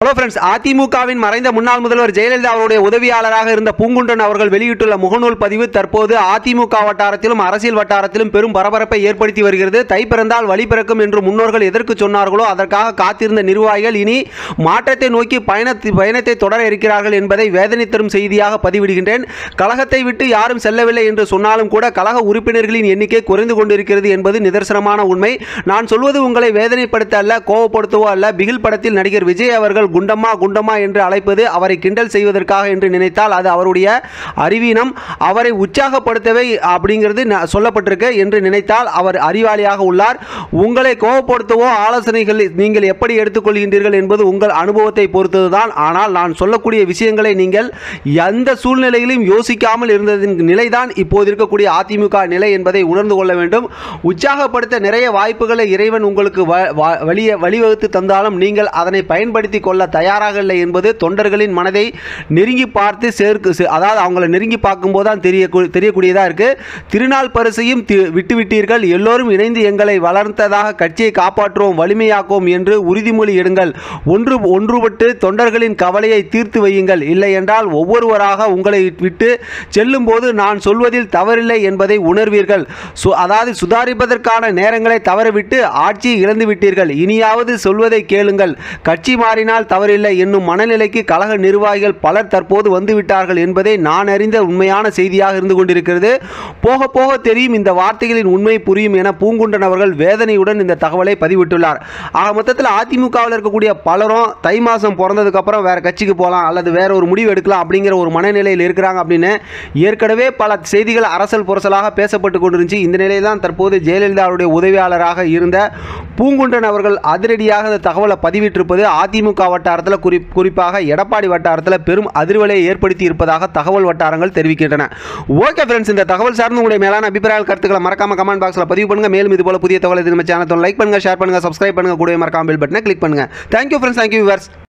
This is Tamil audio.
ஹலோ ஃப்ரெண்ட்ஸ் அதிமுகவின் மறைந்த முன்னாள் முதல்வர் ஜெயலலிதா அவருடைய உதவியாளராக இருந்த பூங்குன்றன் அவர்கள் வெளியிட்டுள்ள முகநூல் பதிவு தற்போது அதிமுக வட்டாரத்திலும் அரசியல் வட்டாரத்திலும் பெரும் பரபரப்பை ஏற்படுத்தி வருகிறது தை பிறந்தால் வழி பிறக்கும் என்று முன்னோர்கள் எதற்கு சொன்னார்களோ அதற்காக காத்திருந்த நிர்வாகிகள் இனி மாற்றத்தை நோக்கி பயணத்தை பயணத்தை தொடர இருக்கிறார்கள் என்பதை வேதனை தரும் செய்தியாக பதிவிடுகின்றேன் கழகத்தை விட்டு யாரும் செல்லவில்லை என்று சொன்னாலும் கூட கழக உறுப்பினர்களின் எண்ணிக்கை குறைந்து கொண்டிருக்கிறது என்பது நிதர்சனமான உண்மை நான் சொல்வது உங்களை வேதனைப்படுத்த அல்ல கோவப்படுத்தவோ அல்ல பிகில் படத்தில் நடிகர் விஜய் அவர்கள் குண்டம்மா குண்டம்மா என்று அழைப்பது அவரை கிண்டல் செய்வதற்காக என்று நினைத்தால் அது அவருடைய அறிவீனம் அவரை உற்சாகப்படுத்தவே அப்படிங்கிறது ந- சொல்லப்பட்டிருக்கு என்று நினைத்தால் அவர் அறிவாளியாக உள்ளார் உங்களை கோவப்படுத்தவோ ஆலோசனைகள் நீங்கள் எப்படி எடுத்துக்கொள்கின்றீர்கள் என்பது உங்கள் அனுபவத்தை பொறுத்ததுதான் ஆனால் நான் சொல்லக்கூடிய விஷயங்களை நீங்கள் எந்த சூழ்நிலையிலும் யோசிக்காமல் இருந்ததின் நிலைதான் இப்போது இருக்கக்கூடிய அதிமுக நிலை என்பதை உணர்ந்து கொள்ள வேண்டும் உற்சாகப்படுத்த நிறைய வாய்ப்புகளை இறைவன் உங்களுக்கு வ- வ- வழிய வழிவகுத்து தந்தாலும் நீங்கள் அதனை பயன்படுத்தி கொள்ள தயாராக இல்லை என்பது தொண்டர்களின் மனதை நெருங்கி பார்த்து சேர்க்கு சே- அதாவது அவங்கள நெருங்கி பார்க்கும்போது தான் தெரிய தெரியக்கூடியதாக இருக்குது திருநாள் பரிசையும் தி- விட்டுவிட்டீர்கள் எல்லோரும் இணைந்து எங்களை வளர்த்ததாக கட்சியை காப்பாற்றுவோம் வலிமையாக்குவோம் என்று உறுதிமொழி எடுங்கள் ஒன்று ஒன்றுபட்டு தொண்டர்களின் கவலையை தீர்த்து வையுங்கள் இல்லை என்றால் ஒவ்வொருவராக உங்களை விட்டு செல்லும்போது நான் சொல்வதில் தவறில்லை என்பதை உணர்வீர்கள் சு அதாவது சுதாரிப்பதற்கான நேரங்களை தவறவிட்டு ஆட்சியை இழந்து விட்டீர்கள் இனியாவது சொல்வதை கேளுங்கள் கட்சி மாறினால் தவறில்லை என்னும் மனநிலைக்கு கழக நிர்வாகிகள் பலர் தற்போது வந்துவிட்டார்கள் என்பதே நான் அறிந்த உண்மையான செய்தியாக இருந்து கொண்டிருக்கிறது போக போக தெரியும் இந்த வார்த்தைகளின் உண்மை புரியும் என பூங்குன்றன் அவர்கள் வேதனையுடன் இந்த தகவலை பதிவிட்டுள்ளார் ஆக மொத்தத்தில் அதிமுகவில் இருக்கக்கூடிய பலரும் தை மாதம் பிறந்ததுக்கு அப்புறம் வேற கட்சிக்கு போகலாம் அல்லது வேற ஒரு முடிவு எடுக்கலாம் அப்படிங்கிற ஒரு மனநிலையில் இருக்கிறாங்க அப்படின்னு ஏற்கனவே பல செய்திகள் அரசல் புரசலாக பேசப்பட்டு கொண்டிருந்துச்சு இந்த நிலையில் தான் தற்போது ஜெயலலிதாவுடைய உதவியாளராக இருந்த பூங்குன்றன் அவர்கள் அதிரடியாக இந்த தகவலை பதிவிட்டிருப்பது அதிமுக வட்டாரத்தில் குறி குறிப்பாக எடப்பாடி வட்டாரத்தில் பெரும் அதிர்வலையை ஏற்படுத்தி இருப்பதாக தகவல் வட்டாரங்கள் தெரிவிக்கின்றன ஓகே ஃப்ரெண்ட்ஸ் இந்த தகவல் சார்ந்து உங்களுடைய மேலான அபிப்பிராய கருத்துக்களை மறக்காம கமெண்ட் பாக்ஸில் பதிவு பண்ணுங்க மேலும் இது போல புதிய தகவல் இது நம்ம சேனல் லைக் பண்ணுங்க ஷேர் பண்ணுங்க சப்ஸ்கிரைப் பண்ணுங்க கூட மறக்காம பெல் பட்டனை கிளிக் பண்ணுங்க தேங்க்யூ ஃப்ரெண்ட்ஸ் தேங்க்யூ விவர்ஸ்